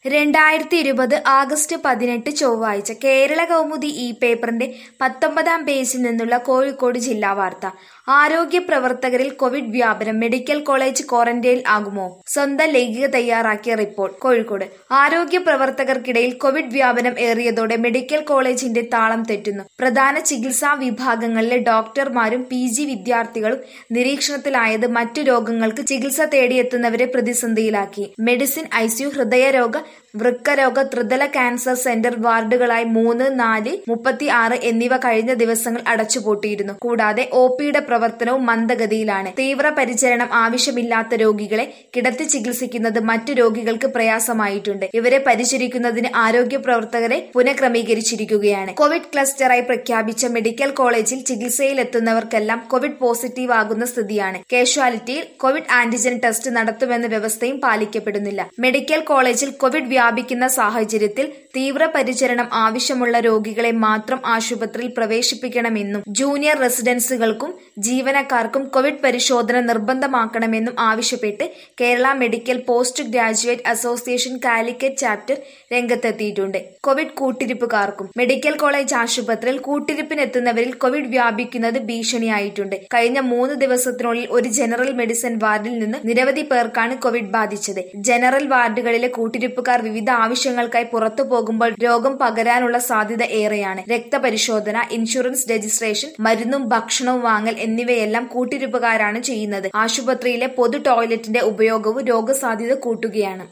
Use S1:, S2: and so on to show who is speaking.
S1: രണ്ടായിരത്തി ഇരുപത് ആഗസ്റ്റ് പതിനെട്ട് ചൊവ്വാഴ്ച കേരള കൗമുദി ഈ പേപ്പറിന്റെ പത്തൊമ്പതാം പേജിൽ നിന്നുള്ള കോഴിക്കോട് ജില്ലാ വാർത്ത ആരോഗ്യ പ്രവർത്തകരിൽ കോവിഡ് വ്യാപനം മെഡിക്കൽ കോളേജ് ക്വാറന്റൈനിൽ ആകുമോ സ്വന്തം ലേഖിക തയ്യാറാക്കിയ റിപ്പോർട്ട് കോഴിക്കോട് ആരോഗ്യ പ്രവർത്തകർക്കിടയിൽ കോവിഡ് വ്യാപനം ഏറിയതോടെ മെഡിക്കൽ കോളേജിന്റെ താളം തെറ്റുന്നു പ്രധാന ചികിത്സാ വിഭാഗങ്ങളിലെ ഡോക്ടർമാരും പി ജി വിദ്യാർത്ഥികളും നിരീക്ഷണത്തിലായത് മറ്റു രോഗങ്ങൾക്ക് ചികിത്സ തേടിയെത്തുന്നവരെ പ്രതിസന്ധിയിലാക്കി മെഡിസിൻ ഐസിയു ഹൃദയരോഗ വൃക്കരോഗ ത്രിതല ക്യാൻസർ സെന്റർ വാർഡുകളായി മൂന്ന് നാല് മുപ്പത്തി ആറ് എന്നിവ കഴിഞ്ഞ ദിവസങ്ങൾ അടച്ചുപൂട്ടിയിരുന്നു കൂടാതെ ഒ പിയുടെ പ്രവർത്തനവും മന്ദഗതിയിലാണ് തീവ്ര പരിചരണം ആവശ്യമില്ലാത്ത രോഗികളെ കിടത്തി ചികിത്സിക്കുന്നത് മറ്റു രോഗികൾക്ക് പ്രയാസമായിട്ടുണ്ട് ഇവരെ പരിചരിക്കുന്നതിന് ആരോഗ്യ പ്രവർത്തകരെ പുനഃക്രമീകരിച്ചിരിക്കുകയാണ് കോവിഡ് ക്ലസ്റ്ററായി പ്രഖ്യാപിച്ച മെഡിക്കൽ കോളേജിൽ ചികിത്സയിലെത്തുന്നവർക്കെല്ലാം കോവിഡ് പോസിറ്റീവ് ആകുന്ന സ്ഥിതിയാണ് കാഷ്വാലിറ്റിയിൽ കോവിഡ് ആന്റിജൻ ടെസ്റ്റ് നടത്തുമെന്ന വ്യവസ്ഥയും പാലിക്കപ്പെടുന്നില്ല മെഡിക്കൽ കോളേജിൽ കോവിഡ് വ്യാപിക്കുന്ന സാഹചര്യത്തിൽ തീവ്ര പരിചരണം ആവശ്യമുള്ള രോഗികളെ മാത്രം ആശുപത്രിയിൽ പ്രവേശിപ്പിക്കണമെന്നും ജൂനിയർ റെസിഡൻസുകൾക്കും ജീവനക്കാർക്കും കോവിഡ് പരിശോധന നിർബന്ധമാക്കണമെന്നും ആവശ്യപ്പെട്ട് Kerala medical post graduate association Calicut chapter രംഗത്തെത്തിയിട്ടുണ്ട് കോവിഡ് കൂട്ടിരിപ്പുകാർക്കും മെഡിക്കൽ കോളേജ് ആശുപത്രിയിൽ കൂട്ടിരിപ്പിനെത്തുന്നവരിൽ കോവിഡ് വ്യാപിക്കുന്നത് ഭീഷണിയായിട്ടുണ്ട് കഴിഞ്ഞ മൂന്ന് ദിവസത്തിനുള്ളിൽ ഒരു ജനറൽ മെഡിസിൻ വാർഡിൽ നിന്ന് നിരവധി പേർക്കാണ് കോവിഡ് ബാധിച്ചത് ജനറൽ വാർഡുകളിലെ കൂട്ടിരിപ്പുകാർ വിവിധ ആവശ്യങ്ങൾക്കായി പുറത്തു പോകുമ്പോൾ രോഗം പകരാനുള്ള സാധ്യത ഏറെയാണ് രക്തപരിശോധന ഇൻഷുറൻസ് രജിസ്ട്രേഷൻ മരുന്നും ഭക്ഷണവും വാങ്ങൽ എന്നിവയെല്ലാം കൂട്ടിരിപ്പുകാരാണ് ചെയ്യുന്നത് ആശുപത്രിയിലെ പൊതു ടോയ്ലറ്റിന്റെ ഉപയോഗവും രോഗസാധ്യത കൂട്ടുകയാണ്